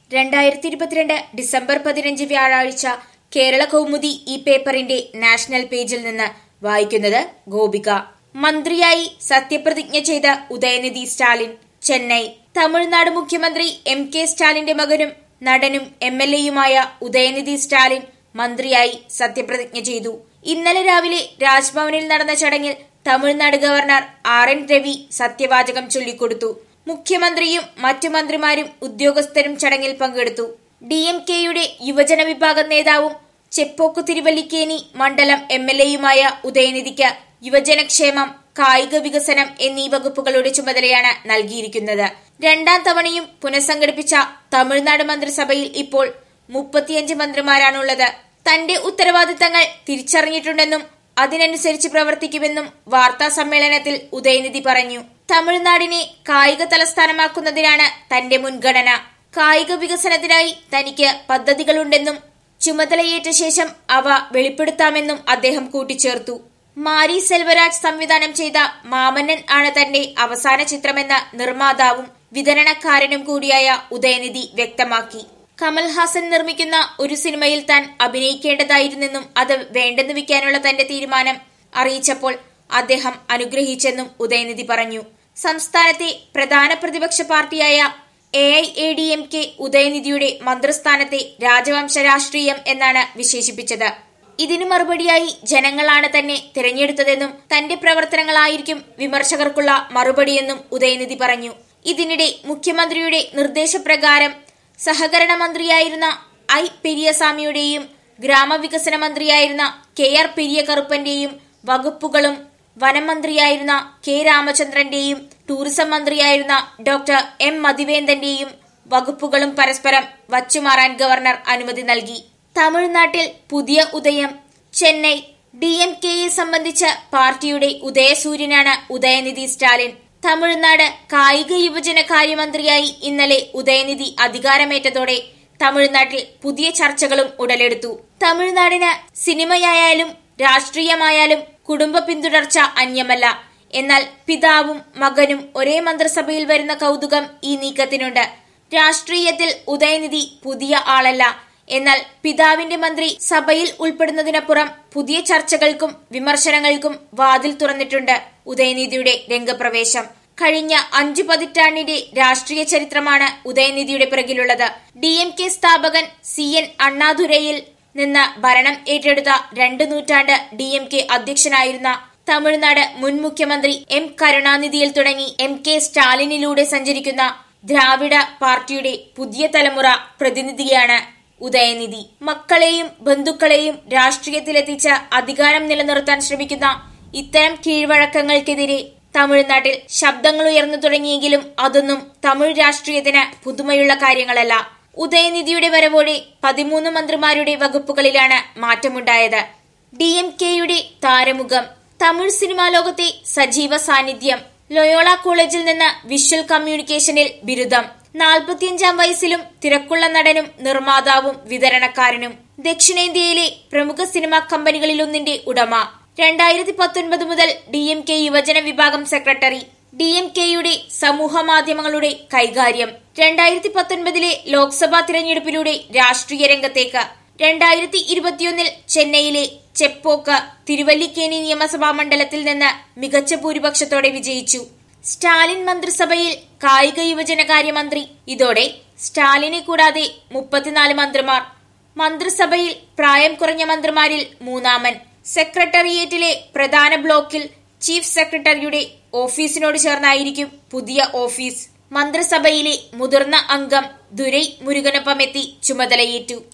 രണ്ടായിരത്തി ഇരുപത്തിരണ്ട് ഡിസംബർ പതിനഞ്ച് വ്യാഴാഴ്ച കേരള കൗമുദി ഈ പേപ്പറിന്റെ നാഷണൽ പേജിൽ നിന്ന് വായിക്കുന്നത് ഗോപിക മന്ത്രിയായി സത്യപ്രതിജ്ഞ ചെയ്ത ഉദയനിധി സ്റ്റാലിൻ ചെന്നൈ തമിഴ്നാട് മുഖ്യമന്ത്രി എം കെ സ്റ്റാലിന്റെ മകനും നടനും എം എൽ എയുമായ ഉദയനിധി സ്റ്റാലിൻ മന്ത്രിയായി സത്യപ്രതിജ്ഞ ചെയ്തു ഇന്നലെ രാവിലെ രാജ്ഭവനിൽ നടന്ന ചടങ്ങിൽ Tamil Nadu governor R N Ravi സത്യവാചകം ചൊല്ലിക്കൊടുത്തു മുഖ്യമന്ത്രിയും മറ്റു മന്ത്രിമാരും ഉദ്യോഗസ്ഥരും ചടങ്ങിൽ പങ്കെടുത്തു ഡി എം കെയുടെ യുവജന വിഭാഗം നേതാവും ചെപ്പോക്ക് തിരുവല്ലിക്കേനി മണ്ഡലം എം എൽ എയുമായ ഉദയനിധിക്ക് യുവജനക്ഷേമം കായിക വികസനം എന്നീ വകുപ്പുകളുടെ ചുമതലയാണ് നൽകിയിരിക്കുന്നത് രണ്ടാം തവണയും പുനഃസംഘടിപ്പിച്ച തമിഴ്നാട് മന്ത്രിസഭയിൽ ഇപ്പോൾ മുപ്പത്തിയഞ്ച് മന്ത്രിമാരാണുള്ളത് തന്റെ ഉത്തരവാദിത്തങ്ങൾ തിരിച്ചറിഞ്ഞിട്ടുണ്ടെന്നും അതിനനുസരിച്ച് പ്രവർത്തിക്കുമെന്നും വാർത്താ സമ്മേളനത്തിൽ ഉദയനിധി പറഞ്ഞു തമിഴ്നാടിനെ കായിക തലസ്ഥാനമാക്കുന്നതിനാണ് തന്റെ മുൻഗണന കായിക വികസനത്തിനായി തനിക്ക് പദ്ധതികളുണ്ടെന്നും ചുമതലയേറ്റ ശേഷം അവ വെളിപ്പെടുത്താമെന്നും അദ്ദേഹം കൂട്ടിച്ചേർത്തു മാരി സെൽവരാജ് സംവിധാനം ചെയ്ത മാമന്നൻ ആണ് തന്റെ അവസാന ചിത്രമെന്ന നിർമ്മാതാവും വിതരണക്കാരനും കൂടിയായ ഉദയനിധി വ്യക്തമാക്കി കമൽഹാസൻ നിർമ്മിക്കുന്ന ഒരു സിനിമയിൽ താൻ അഭിനയിക്കേണ്ടതായിരുന്നെന്നും അത് വേണ്ടെന്ന് വെക്കാനുള്ള തന്റെ തീരുമാനം അറിയിച്ചപ്പോൾ അദ്ദേഹം അനുഗ്രഹിച്ചെന്നും ഉദയനിധി പറഞ്ഞു സംസ്ഥാനത്തെ പ്രധാന പ്രതിപക്ഷ പാർട്ടിയായ A I A D M K ഉദയനിധിയുടെ മന്ത്രിസ്ഥാനത്തെ രാജവംശ രാഷ്ട്രീയം എന്നാണ് വിശേഷിപ്പിച്ചത് ഇതിനു മറുപടിയായി ജനങ്ങളാണ് തന്നെ തിരഞ്ഞെടുത്തതെന്നും തന്റെ പ്രവർത്തനങ്ങളായിരിക്കും വിമർശകർക്കുള്ള മറുപടിയെന്നും ഉദയനിധി പറഞ്ഞു ഇതിനിടെ മുഖ്യമന്ത്രിയുടെ നിർദ്ദേശപ്രകാരം സഹകരണ മന്ത്രിയായിരുന്ന ഐ പെരിയസ്വാമിയുടെയും ഗ്രാമവികസന മന്ത്രിയായിരുന്ന കെ ആർ പെരിയകറുപ്പന്റെയും വകുപ്പുകളും വനം മന്ത്രിയായിരുന്ന കെ രാമചന്ദ്രന്റെയും ടൂറിസം മന്ത്രിയായിരുന്ന ഡോക്ടർ എം മതിവേന്ദന്റെയും വകുപ്പുകളും പരസ്പരം വച്ചുമാറാൻ ഗവർണർ അനുമതി നൽകി തമിഴ്നാട്ടിൽ പുതിയ ഉദയം ചെന്നൈ ഡി എം കെയെ സംബന്ധിച്ച പാർട്ടിയുടെ ഉദയസൂര്യനാണ് ഉദയനിധി സ്റ്റാലിൻ തമിഴ്നാട് കായിക യുവജന കാര്യമന്ത്രിയായി ഇന്നലെ ഉദയനിധി അധികാരമേറ്റതോടെ തമിഴ്നാട്ടിൽ പുതിയ ചർച്ചകളും ഉടലെടുത്തു തമിഴ്നാടിന് സിനിമയായാലും രാഷ്ട്രീയമായാലും കുടുംബ പിന്തുടർച്ച അന്യമല്ല എന്നാൽ പിതാവും മകനും ഒരേ മന്ത്രിസഭയിൽ വരുന്ന കൗതുകം ഈ നീക്കത്തിനുണ്ട് രാഷ്ട്രീയത്തിൽ ഉദയനിധി പുതിയ ആളല്ല എന്നാൽ പിതാവിന്റെ മന്ത്രി സഭയിൽ ഉൾപ്പെടുന്നതിനപ്പുറം പുതിയ ചർച്ചകൾക്കും വിമർശനങ്ങൾക്കും വാതിൽ തുറന്നിട്ടുണ്ട് ഉദയനിധിയുടെ രംഗപ്രവേശം കഴിഞ്ഞ അഞ്ചു പതിറ്റാണ്ടിന്റെ രാഷ്ട്രീയ ചരിത്രമാണ് ഉദയനിധിയുടെ പിറകിലുള്ളത് ഡി എം കെ സ്ഥാപകൻ സി എൻ അണ്ണാദുരയിൽ നിന്ന് ഭരണം ഏറ്റെടുത്ത രണ്ടു നൂറ്റാണ്ട് ഡി എം കെ അധ്യക്ഷനായിരുന്ന തമിഴ്നാട് മുൻ മുഖ്യമന്ത്രി എം കരുണാനിധിയിൽ തുടങ്ങി എം കെ സ്റ്റാലിനിലൂടെ സഞ്ചരിക്കുന്ന ദ്രാവിഡ പാർട്ടിയുടെ പുതിയ തലമുറ പ്രതിനിധിയാണ് ഉദയനിധി മക്കളെയും ബന്ധുക്കളെയും രാഷ്ട്രീയത്തിലെത്തിച്ച് അധികാരം നിലനിർത്താൻ ശ്രമിക്കുന്ന ഇത്തരം കീഴ്വഴക്കങ്ങൾക്കെതിരെ തമിഴ്നാട്ടിൽ ശബ്ദങ്ങൾ ഉയർന്നു തുടങ്ങിയെങ്കിലും അതൊന്നും തമിഴ് രാഷ്ട്രീയത്തിന് പുതുമയുള്ള കാര്യങ്ങളല്ല ഉദയനിധിയുടെ വരവോടെ പതിമൂന്ന് മന്ത്രിമാരുടെ വകുപ്പുകളിലാണ് മാറ്റമുണ്ടായത് ഡി എം കെയുടെ താരമുഖം തമിഴ് സിനിമാ ലോകത്തെ സജീവ സാന്നിധ്യം ലൊയോള കോളേജിൽ നിന്ന് വിഷ്വൽ കമ്മ്യൂണിക്കേഷനിൽ ബിരുദം നാൽപ്പത്തിയഞ്ചാം വയസ്സിലും തിരക്കുള്ള നടനും നിർമ്മാതാവും വിതരണക്കാരനും ദക്ഷിണേന്ത്യയിലെ പ്രമുഖ സിനിമാ കമ്പനികളിലൊന്നിന്റെ ഉടമ രണ്ടായിരത്തി പത്തൊൻപത് മുതൽ ഡി എം കെ യുവജന വിഭാഗം സെക്രട്ടറി ഡി എം കെയുടെ സമൂഹ മാധ്യമങ്ങളുടെ കൈകാര്യം രണ്ടായിരത്തി പത്തൊൻപതിലെ ലോക്സഭാ തിരഞ്ഞെടുപ്പിലൂടെ രാഷ്ട്രീയ രംഗത്തേക്ക് രണ്ടായിരത്തി ഇരുപത്തിയൊന്നിൽ ചെന്നൈയിലെ ചെപ്പോക്ക് തിരുവല്ലിക്കേനി നിയമസഭാ മണ്ഡലത്തിൽ നിന്ന് മികച്ച ഭൂരിപക്ഷത്തോടെ വിജയിച്ചു സ്റ്റാലിൻ മന്ത്രിസഭയിൽ കായിക യുവജനകാര്യമന്ത്രി ഇതോടെ സ്റ്റാലിനെ കൂടാതെ മുപ്പത്തിനാല് മന്ത്രിമാർ മന്ത്രിസഭയിൽ പ്രായം കുറഞ്ഞ മന്ത്രിമാരിൽ മൂന്നാമൻ സെക്രട്ടേറിയറ്റിലെ പ്രധാന ബ്ലോക്കിൽ ചീഫ് സെക്രട്ടറിയുടെ ഓഫീസിനോട് ചേർന്നായിരിക്കും പുതിയ ഓഫീസ് മന്ത്രിസഭയിലെ മുതിർന്ന അംഗം ദുരൈ മുരുകനൊപ്പമെത്തി ചുമതലയേറ്റു